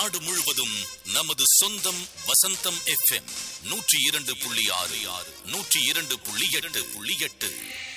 நாடு முழுவதும் நமது சொந்தம் வசந்தம் எஃப்எம் நூற்றி இரண்டு புள்ளி ஆறு ஆறு நூற்றி இரண்டு புள்ளி எட்டு புள்ளி எட்டு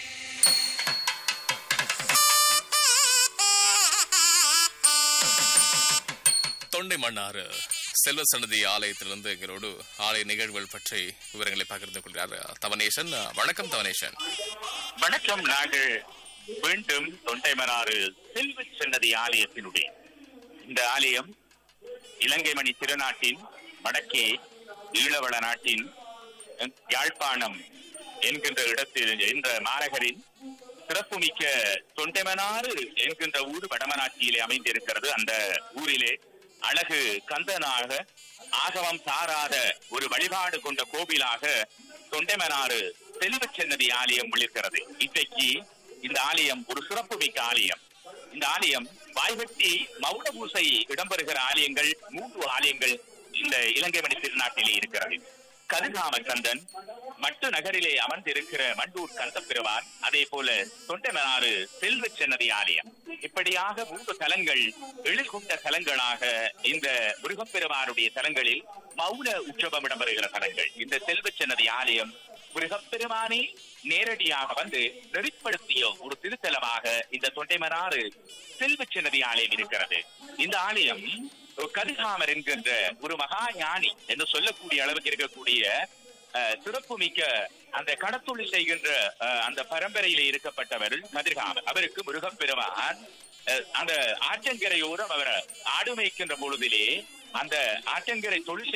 தொண்டை மன்னாறு செல்வ சன்னதி ஆலயத்திலிருந்து எங்களோடு ஆலய நிகழ்வுகள் பற்றி விவரங்களை பகிர்ந்து கொள்கிறார் தவனேசன் வணக்கம் தவனேசன் வணக்கம் நாங்கள் மீண்டும் தொண்டைமனாறு செல்வ சன்னதி ஆலயத்தினுடைய இந்த ஆலயம் இலங்கை மணி திருநாட்டின் வடக்கே ஈழவள நாட்டின் அஹ், யாழ்ப்பாணம் என்கின்ற இடத்தில் என்ற மாநகரின் சிறப்புமிக்க தொண்டைமனாறு என்கின்ற ஊர் வடமராட்சியிலே அமைந்திருக்கிறது அந்த ஊரிலே அழகு கந்தனாக ஆகவம் சாராத ஒரு வழிபாடு கொண்ட கோவிலாக தொண்டைமனாறு செல்வச் சன்னதி ஆலயம் விழிக்கிறது இன்றைக்கு இந்த ஆலயம் ஒரு சிறப்புமிக்க ஆலயம் இந்த ஆலயம் வாய்வெட்டி மௌன பூசை இடம்பெறுகிற ஆலயங்கள் மூன்று ஆலயங்கள் இந்த இலங்கை மணி திருநாட்டிலே இருக்கிறது கதிர்காம கந்தன் மட்டு நகரிலே அமர்ந்திருக்கிற மண்டூர் கந்தப்பெருவார் அதே போல தொண்டைமனாறு செல்வ சன்னதி ஆலயம் இப்படியாக மூன்று தலங்கள் எழில் கொண்ட தலங்களாக இந்த முருகப்பெருமானுடைய தலங்களில் மௌன உற்சவம் இடம்பெறுகிற தலங்கள் இந்த செல்வ சன்னதி ஆலயம் முருகப்பெருமானே நேரடியாக வந்து நெறிப்படுத்திய ஒரு திருத்தலமாக இந்த தொண்டைமனாறு செல்வ சன்னதி ஆலயம் இருக்கிறது இந்த ஆலயம் ஒரு கதிகாமர் என்கின்ற ஒரு மகா ஞானி என்று சொல்லக்கூடிய அளவுக்கு இருக்கக்கூடிய அஹ், சிறப்புமிக்க அந்த கடத்தொழில் செய்கின்ற அஹ், அந்த பரம்பரையிலே இருக்கப்பட்டவர் கதிர்காமர் அவருக்கு முருகப்பெருமான் அஹ், அந்த ஆற்றங்கரையோரம் அவர் ஆடு மேய்க்கின்ற பொழுதிலே அந்த ஆற்றங்கரை தொழில்